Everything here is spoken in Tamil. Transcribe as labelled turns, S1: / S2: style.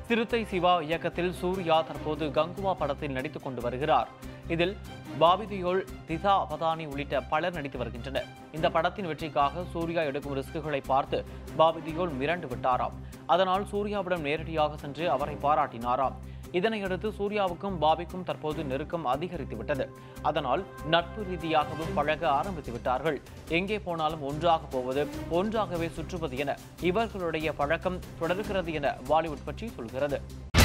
S1: சிறுத்தை சிவா இயக்கத்தில் சூர்யா தற்போது கங்குவா படத்தில் நடித்துக் கொண்டு வருகிறார் இதில் பாபி தியோல் திசா பதானி உள்ளிட்ட பலர் நடித்து வருகின்றனர் இந்த படத்தின் வெற்றிக்காக சூர்யா எடுக்கும் ரிஸ்குகளை பார்த்து பாபி தியோல் மிரண்டு விட்டாராம் அதனால் சூர்யாவிடம் நேரடியாக சென்று அவரை பாராட்டினாராம் இதனையடுத்து சூர்யாவுக்கும் பாபிக்கும் தற்போது நெருக்கம் அதிகரித்து விட்டது அதனால் நட்பு ரீதியாகவும் பழக ஆரம்பித்து விட்டார்கள் எங்கே போனாலும் ஒன்றாக போவது ஒன்றாகவே சுற்றுவது என இவர்களுடைய பழக்கம் தொடர்கிறது என பாலிவுட் பற்றி சொல்கிறது